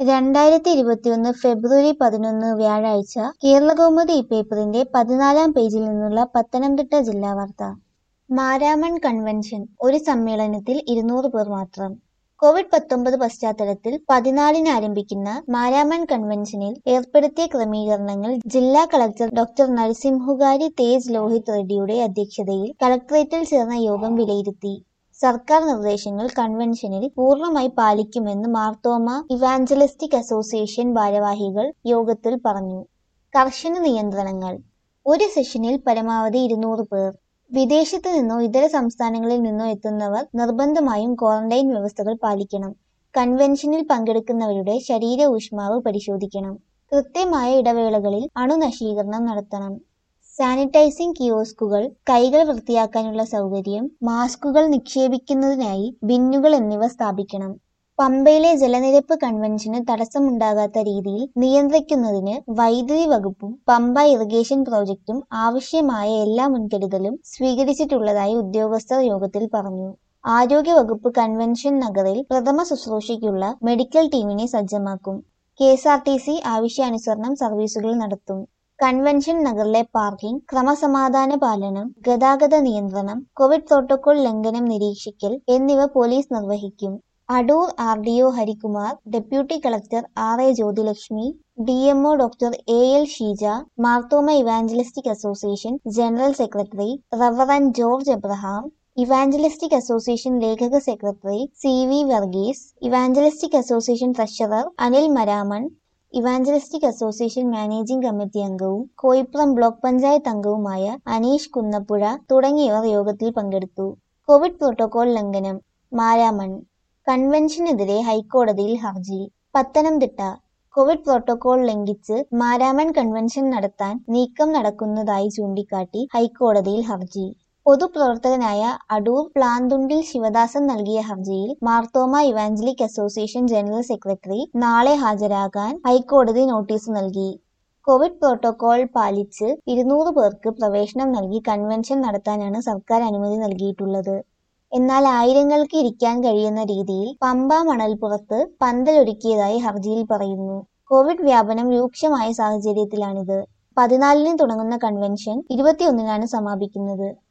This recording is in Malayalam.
രണ്ടായിരത്തി ഇരുപത്തിയൊന്ന് ഫെബ്രുവരി പതിനൊന്ന് വ്യാഴാഴ്ച കേരളകൗമുദി പേപ്പറിന്റെ പതിനാലാം പേജിൽ നിന്നുള്ള പത്തനംതിട്ട ജില്ലാ വാർത്ത മാരാമൺ കൺവെൻഷൻ ഒരു സമ്മേളനത്തിൽ ഇരുന്നൂറ് പേർ മാത്രം കോവിഡ് പത്തൊമ്പത് പശ്ചാത്തലത്തിൽ പതിനാലിന് ആരംഭിക്കുന്ന മാരാമൺ കൺവെൻഷനിൽ ഏർപ്പെടുത്തിയ ക്രമീകരണങ്ങൾ ജില്ലാ കളക്ടർ ഡോക്ടർ നരസിംഹുകാരി തേജ് ലോഹിത് റെഡ്ഡിയുടെ അധ്യക്ഷതയിൽ കളക്ടറേറ്റിൽ ചേർന്ന യോഗം വിലയിരുത്തി സർക്കാർ നിർദ്ദേശങ്ങൾ കൺവെൻഷനിൽ പൂർണ്ണമായി പാലിക്കുമെന്ന് മാർത്തോമ ഇവാഞ്ചലിസ്റ്റിക് അസോസിയേഷൻ ഭാരവാഹികൾ യോഗത്തിൽ പറഞ്ഞു കർശന നിയന്ത്രണങ്ങൾ ഒരു സെഷനിൽ പരമാവധി ഇരുന്നൂറ് പേർ വിദേശത്ത് നിന്നോ ഇതര സംസ്ഥാനങ്ങളിൽ നിന്നോ എത്തുന്നവർ നിർബന്ധമായും ക്വാറന്റൈൻ വ്യവസ്ഥകൾ പാലിക്കണം കൺവെൻഷനിൽ പങ്കെടുക്കുന്നവരുടെ ശരീര ഊഷ്മാവ് പരിശോധിക്കണം കൃത്യമായ ഇടവേളകളിൽ അണുനശീകരണം നടത്തണം സാനിറ്റൈസിംഗ് കിയോസ്കുകൾ കൈകൾ വൃത്തിയാക്കാനുള്ള സൗകര്യം മാസ്കുകൾ നിക്ഷേപിക്കുന്നതിനായി ബിന്നുകൾ എന്നിവ സ്ഥാപിക്കണം പമ്പയിലെ ജലനിരപ്പ് കൺവെൻഷന് തടസ്സമുണ്ടാകാത്ത രീതിയിൽ നിയന്ത്രിക്കുന്നതിന് വൈദ്യുതി വകുപ്പും പമ്പ ഇറിഗേഷൻ പ്രോജക്റ്റും ആവശ്യമായ എല്ലാ മുൻകരുതലും സ്വീകരിച്ചിട്ടുള്ളതായി ഉദ്യോഗസ്ഥർ യോഗത്തിൽ പറഞ്ഞു ആരോഗ്യവകുപ്പ് കൺവെൻഷൻ നഗറിൽ പ്രഥമ ശുശ്രൂഷയ്ക്കുള്ള മെഡിക്കൽ ടീമിനെ സജ്ജമാക്കും K S R T C ആവശ്യാനുസരണം സർവീസുകൾ നടത്തും കൺവെൻഷൻ നഗറിലെ പാർക്കിംഗ് ക്രമസമാധാന പാലനം ഗതാഗത നിയന്ത്രണം കോവിഡ് പ്രോട്ടോകോൾ ലംഘനം നിരീക്ഷിക്കൽ എന്നിവ പോലീസ് നിർവഹിക്കും Adoor R D O Harikumar deputy collector R A Jyothilakshmi D M O doctor A L Sheeja Marthoma evangelistic association general secretary reverend George Abraham evangelistic association ലേഖക secretary C V Varghese evangelistic association treasurer Anil Maramon evangelistic association managing committee അംഗവും കോയിപ്പുറം ബ്ലോക്ക് പഞ്ചായത്ത് അംഗവുമായ അനീഷ് കുന്നപ്പുഴ തുടങ്ങിയവർ യോഗത്തിൽ പങ്കെടുത്തു കോവിഡ് പ്രോട്ടോകോൾ ലംഘനം മാരാമൺ കൺവെൻഷനെതിരെ ഹൈക്കോടതിയിൽ ഹർജി പത്തനംതിട്ട കോവിഡ് പ്രോട്ടോകോൾ ലംഘിച്ച് മാരാമൺ കൺവെൻഷൻ നടത്താൻ നീക്കം നടക്കുന്നതായി ചൂണ്ടിക്കാട്ടി ഹൈക്കോടതിയിൽ ഹർജി പൊതുപ്രവർത്തകനായ അടൂർ പ്ലാന്തുണ്ടിൽ ശിവദാസൻ നൽകിയ ഹർജിയിൽ Marthoma evangelic association general secretary നാളെ ഹാജരാകാൻ ഹൈക്കോടതി നോട്ടീസ് നൽകി കോവിഡ് പ്രോട്ടോകോൾ പാലിച്ച് ഇരുന്നൂറ് പേർക്ക് പ്രവേശനം നൽകി കൺവെൻഷൻ നടത്താനാണ് സർക്കാർ അനുമതി നൽകിയിട്ടുള്ളത് എന്നാൽ ആയിരങ്ങൾക്ക് ഇരിക്കാൻ കഴിയുന്ന രീതിയിൽ പമ്പ മണൽപ്പുറത്ത് പന്തലൊരുക്കിയതായി ഹർജിയിൽ പറയുന്നു കോവിഡ് വ്യാപനം രൂക്ഷമായ സാഹചര്യത്തിലാണിത് പതിനാലിന് തുടങ്ങുന്ന കൺവെൻഷൻ ഇരുപത്തിയൊന്നിനാണ് സമാപിക്കുന്നത്